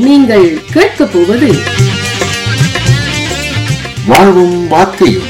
நீங்கள் கேட்கப் போவது வாழ்வும் வார்த்தையும்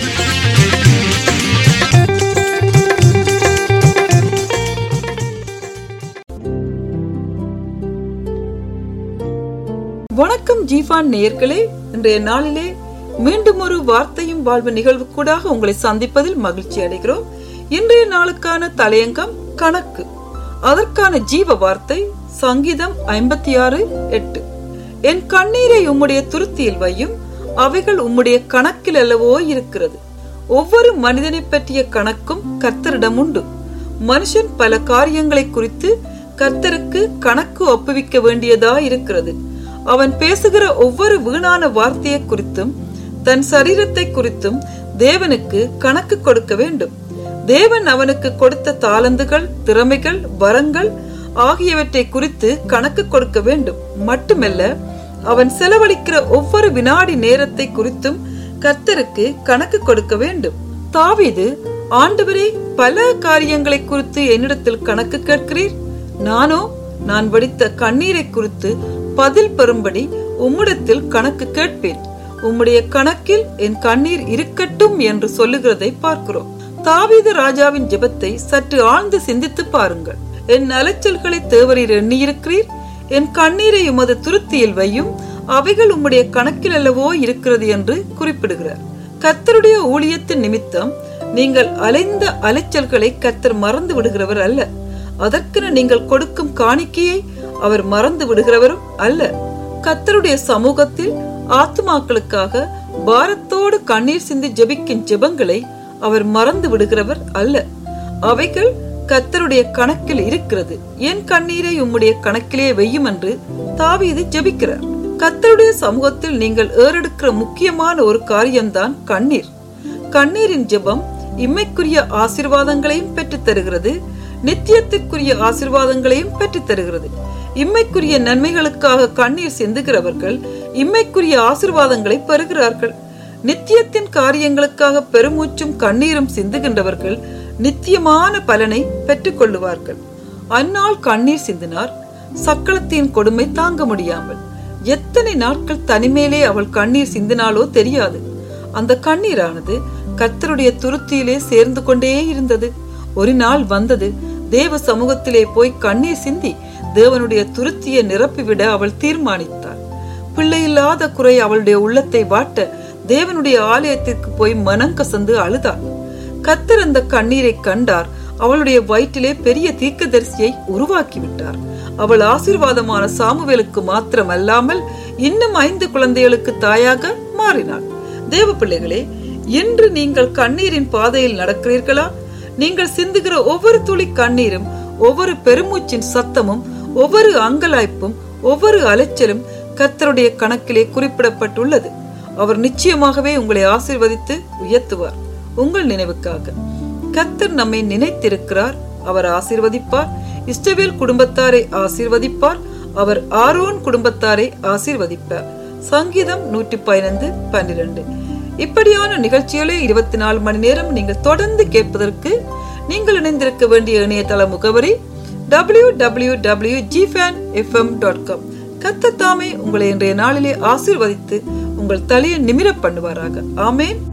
வணக்கம் ஜீஃபான் நேயர்களே இன்றைய நாளிலே மீண்டும் ஒரு வார்த்தையும் வாழ்வு நிகழ்வு கூடாக உங்களை சந்திப்பதில் மகிழ்ச்சி அடைகிறோம் இன்றைய நாளுக்கான தலையங்கம் கணக்கு அதற்கான ஜீவ வார்த்தை சங்கீதம் ஐம்பத்தி ஆறு எட்டு என் கண்ணீரை உம்முடைய துருத்தியில் வையும் அவைகள் உம்முடைய கணக்கில் அல்லவோ இருக்கிறது ஒவ்வொரு மனிதனை பற்றிய கணக்கும் கர்த்தரிடம் உண்டு மனுஷன் பல காரியங்களை குறித்து கர்த்தருக்கு கணக்கு ஒப்புவிக்க வேண்டியதா இருக்கிறது அவன் பேசுகிற ஒவ்வொரு வீணான வார்த்தையை குறித்தும் தன் சரீரத்தை குறித்தும் தேவனுக்கு கணக்கு கொடுக்க வேண்டும் தேவன் அவனுக்கு கொடுத்த தாளந்துகள் திறமைகள் வரங்கள் ஆகியவற்றை குறித்து கணக்கு கொடுக்க வேண்டும் மட்டுமல்ல அவன் செலவழிக்கிற ஒவ்வொரு வினாடி நேரத்தை குறித்தும் கர்த்தருக்கு கணக்கு கொடுக்க வேண்டும் தாவீது ஆண்டவரே பல காரியங்களை குறித்து என்னிடத்தில் கணக்கு கேட்கிறீர் நானோ நான் வடித்த கண்ணீரை குறித்து பதில் பெறும்படி உம்மிடத்தில் கணக்கு கேட்பேன் உம்முடைய கணக்கில் என் கண்ணீர் இருக்கட்டும் என்று சொல்லுகிறதை பார்க்கிறோம் தாவீது ராஜாவின் ஜெபத்தை சற்று ஆழ்ந்து சிந்தித்து பாருங்கள் என் அலைச்சல்களை தேவரீர் எண்ணியிருக்கிறீர் என் கண்ணீரை உமது துருத்தியில் வையும் அவைகள் உம்முடைய கணக்கில் அல்லவோ இருக்கிறது என்று குறிப்பிடுகிறார் கர்த்தருடைய ஊழியத்தின் நிமித்தம் நீங்கள் அலைந்த அலைச்சல்களை கர்த்தர் மறந்து விடுகிறவர் அல்ல அதற்கென நீங்கள் கொடுக்கும் காணிக்கையை அவர் மறந்து விடுகிறவரும் அல்ல கர்த்தருடைய சமூகத்தில் ஆத்துமாக்களுக்காக பாரத்தோடு கண்ணீர் சிந்தி ஜெபிக்கும் ஜெபங்களை அவர் மறந்து விடுகிறவர் அல்ல அவைகள் கர்த்தருடைய கணக்கில் இருக்கிறது என் கண்ணீரை உம்முடைய கணக்கிலே வையும் என்று தாவீது ஜெபிக்கிறார் கர்த்தருடைய சமூகத்தில் நீங்கள் ஏறெடுக்கிற முக்கியமான ஒரு காரியம்தான் கண்ணீர் கண்ணீரின் ஜெபம் இம்மைக்குரிய ஆசிர்வாதங்களையும் பெற்றுத் தருகிறது நித்தியத்திற்குரிய ஆசிர்வாதங்களையும் பெற்றுத் தருகிறது இம்மைக்குரிய நன்மைகளுக்காக கண்ணீர் சிந்துகிறவர்கள் இம்மைக்குரிய ஆசிர்வாதங்களை பெறுகிறார்கள் நித்தியத்தின் காரியங்களுக்காக பெருமூச்சும் கண்ணீரும் சிந்துகின்றவர்கள் நித்தியமான பலனை பெற்றுக் கொள்ளுவார்கள் அந்நாள் கண்ணீர் சிந்தினார் சக்களத்தின் கொடுமை தாங்க முடியாமல் எத்தனை நாட்கள் தனிமேலே அவள் கண்ணீர் சிந்தினாலோ தெரியாது அந்த கண்ணீரானது கர்த்தருடைய துருத்தியிலே சேர்ந்து கொண்டே இருந்தது ஒரு நாள் வந்தது தேவ சமூகத்திலே போய் கண்ணீர் சிந்தி தேவனுடைய துருத்தியை நிரப்பிவிட அவள் தீர்மானித்தாள் பிள்ளையில்லாத குறை அவளுடைய உள்ளத்தை வாட்ட தேவனுடைய ஆலயத்திற்கு போய் மனம் கசந்து அழுதாள் கத்தர் அந்த கண்ணீரை கண்டார் அவளுடைய வயிற்றிலே பெரிய தீர்க்கதரிசியை உருவாக்கி விட்டார் அவள் ஆசீர்வாதமான சாமுவேலுக்கு மாத்திரம் அல்லாமல் இன்னும் ஐந்து குழந்தைகளுக்கு தாயாக மாறினாள் தேவ பிள்ளைகளே இன்று நீங்கள் கண்ணீரின் பாதையில் நடக்கிறீர்களா நீங்கள் சிந்துகிற ஒவ்வொரு துளி கண்ணீரும் ஒவ்வொரு பெருமூச்சின் சத்தமும் ஒவ்வொரு அங்கலாய்ப்பும் ஒவ்வொரு அலைச்சலும் கர்த்தருடைய கணக்கிலே குறிப்பிடப்பட்டுள்ளது அவர் நிச்சயமாகவே உங்களை ஆசிர்வதித்து உயர்த்துவார் உங்கள் நினைவுக்காக கர்த்தர் நம்மை நினைத்திருக்கிறார் அவர் ஆசிர்வதிப்பார் இஸ்டவேல் குடும்பத்தாரை ஆசிர்வதிப்பார் அவர் ஆரோன் குடும்பத்தாரை ஆசிர்வதிப்பார் சங்கீதம் நூற்றி பதினைந்து பன்னிரண்டு இப்படியான நிகழ்ச்சிகளை இருபத்தி நாலு மணி நேரம் நீங்கள் தொடர்ந்து கேட்பதற்கு நீங்கள் இணைந்திருக்க வேண்டிய இணையதள முகவரி டபிள்யூ டபிள்யூ டபிள்யூ ஜிஃபேன் எஃப்எம் டாட் காம் கத்த தாமே உங்களை இன்றைய நாளிலே ஆசிர்வதித்து உங்கள் தலையை நிமிர பண்ணுவாராக ஆமேன்